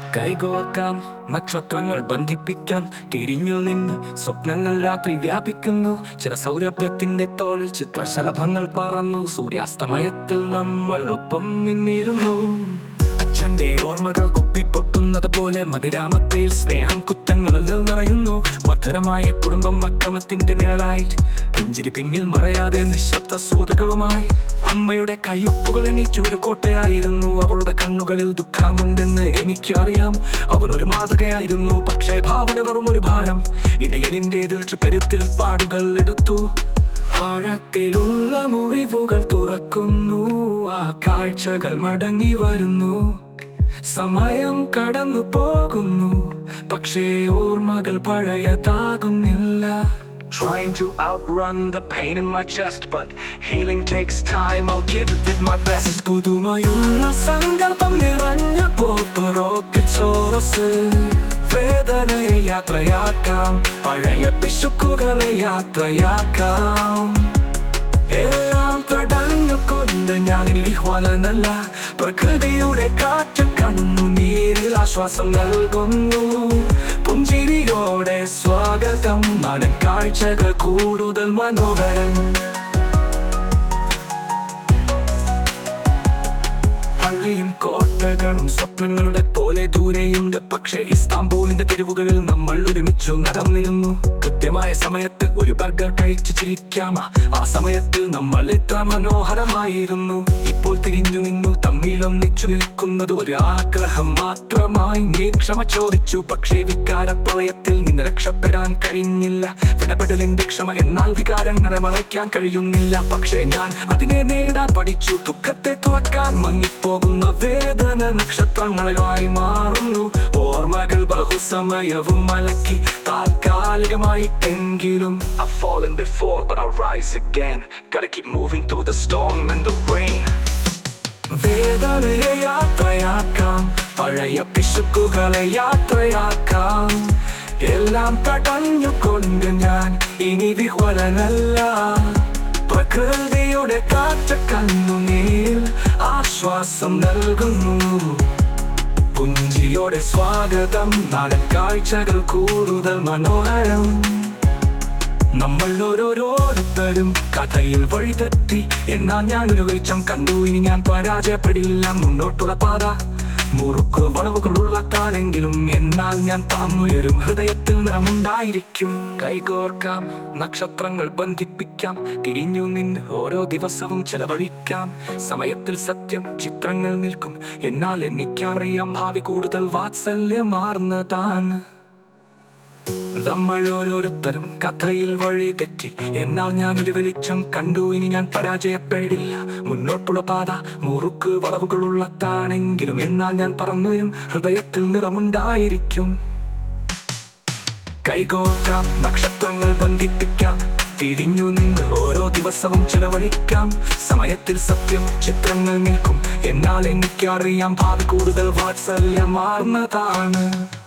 കൈകോർക്കാം നക്ഷത്രങ്ങൾ ബന്ധിപ്പിക്കാം തിരിഞ്ഞു നിന്ന് സ്വപ്നങ്ങൾ രാത്രി വ്യാപിക്കുന്നു ചില സൗരഭ്യത്തിന്റെ തോളിൽ ചിത്രശലഭങ്ങൾ പറന്നു സൂര്യാസ്തമയത്തിൽ നമ്മൾ ഒപ്പം നിന്നിരുന്നു അച്ഛന്റെ ഓർമ്മകൾ കുപ്പിപ്പൊട്ടുന്നത് പോലെ മധുരാമത്തിൽ സ്നേഹം കുറ്റങ്ങളിൽ നിറയുന്നു മധുരമായ കുടുംബം അക്രമത്തിന്റെ നിഴലായി പുഞ്ചിരി പിന്നിൽ മറയാതെ നിശബ്ദ സൂതകവുമായി അമ്മയുടെ കയ്യൊപ്പുകൾ എനിക്കൊരു കോട്ടയായിരുന്നു അവളുടെ കണ്ണുകളിൽ ദുഃഖമുണ്ടെന്ന് എനിക്കറിയാം അവൾ ഒരു മാതൃകയായിരുന്നു പക്ഷേ ഭാവന വെറും ഒരു ഭാരം ഇടയലിൻ്റെതിൽ കരുത്തിൽ പാടുകൾ എടുത്തു ആഴത്തിലുള്ള മുറിവുകൾ തുറക്കുന്നു ആ കാഴ്ചകൾ മടങ്ങി വരുന്നു സമയം കടന്നു പോകുന്നു പക്ഷേ ഓർമ്മകൾ പഴയതാകുന്നില്ല Trying to outrun the pain in my chest But healing takes time, I'll give it my best പുതുമയുള്ള സങ്കല്പം നിറഞ്ഞ പോപ്പറോക്കറ്റ് സോറസ് വേദനയെ യാത്രയാക്കാം പഴയ പിശുക്കുകളെ യാത്രയാക്കാം എല്ലാം തടഞ്ഞുകൊണ്ട് ഞാൻ വിഹ്വലനല്ല പ്രകൃതിയുടെ കാറ്റ് കണ്ണു നീരിൽ ആശ്വാസം നൽകുന്നു പുഞ്ചിരിയോടെ സ്വാഗതം നടൻ കാഴ്ചകൾ കൂടുതൽ മനോഹരം പള്ളിയും കോട്ടകളും സ്വപ്നങ്ങളുടെ പോലെ ദൂരെയുണ്ട് പക്ഷേ ഇസ്താംബൂളിന്റെ തെരുവുകളിൽ നമ്മൾ ഒരുമിച്ചു നടന്നിരുന്നു കൃത്യമായ സമയത്ത് ഒരു ബർഗർ കഴിച്ചു ചിരിക്കാമ ആ സമയത്ത് നമ്മൾ എത്ര മനോഹരമായിരുന്നു ഇപ്പോൾ തിരിഞ്ഞു നിന്നു തമ്മിലൊന്നിച്ചു നിൽക്കുന്നത് ഒരു ആഗ്രഹം മാത്രമായി നീ ക്ഷമ ചോദിച്ചു പക്ഷേ വികാരപ്രളയത്തിൽ നിന്ന് രക്ഷപ്പെടാൻ കഴിഞ്ഞില്ല വിടപെടലിന്റെ ക്ഷമ എന്നാൽ വികാരങ്ങളെ മറയ്ക്കാൻ കഴിയുന്നില്ല പക്ഷേ ഞാൻ അതിനെ നേടാൻ പഠിച്ചു ദുഃഖത്തെ തുറക്കാൻ മങ്ങിപ്പോകുന്ന വേദന നക്ഷത്രങ്ങളായി മാറുന്നു ഓർമ്മകൾ ബഹുസമയവും മലക്കി താൽക്കാലികമായിട്ടെങ്കിലും I've fallen before but I'll rise again Gotta keep moving through the storm and the rain വേദനയെ യാത്രയാക്കാം പഴയ പിശുക്കുകളെ യാത്രയാക്കാം എല്ലാം തടഞ്ഞുകൊണ്ട് ഞാൻ ഇനി വിഹ്വലനല്ല പ്രകൃതിയുടെ കാറ്റ കണ്ണുനീർ ആശ്വാസം നൽകുന്നു പുഞ്ചിയോടെ സ്വാഗതം നാടൻ കാഴ്ചകൾ കൂടുതൽ മനോഹരം നമ്മൾ ഓരോരോരുത്തരും കഥയിൽ വഴിതെറ്റി എന്നാൽ ഞാൻ ഒരു വെളിച്ചം കണ്ടു ഇനി ഞാൻ പരാജയപ്പെടില്ല മുന്നോട്ടുള്ള പാത മുറുക്ക് വളവുകളുള്ള താരെങ്കിലും എന്നാൽ ഞാൻ താന്നുയരും ഹൃദയത്തിൽ നിറമുണ്ടായിരിക്കും കൈകോർക്കാം നക്ഷത്രങ്ങൾ ബന്ധിപ്പിക്കാം തിരിഞ്ഞു നിന്ന് ഓരോ ദിവസവും ചെലവഴിക്കാം സമയത്തിൽ സത്യം ചിത്രങ്ങൾ നിൽക്കും എന്നാൽ എനിക്കറിയാം ഭാവി കൂടുതൽ വാത്സല്യമാർന്നതാണ് നമ്മൾ ഓരോരുത്തരും കഥയിൽ വഴി തെറ്റി എന്നാൽ ഞാൻ ഒരു വെളിച്ചം കണ്ടു ഇനി ഞാൻ പരാജയപ്പെടില്ല മുന്നോട്ടുള്ള പാത മുറുക്ക് വളവുകളുള്ളതാണെങ്കിലും എന്നാൽ ഞാൻ പറന്നുവരും ഹൃദയത്തിൽ നിറമുണ്ടായിരിക്കും കൈകോർക്കാം നക്ഷത്രങ്ങൾ ബന്ധിപ്പിക്കാം തിരിഞ്ഞു നിന്ന് ഓരോ ദിവസവും ചിലവഴിക്കാം സമയത്തിൽ സത്യം ചിത്രങ്ങൾ നിൽക്കും എന്നാൽ എനിക്കറിയാം ഭാവി കൂടുതൽ വാത്സല്യമാർന്നതാണ്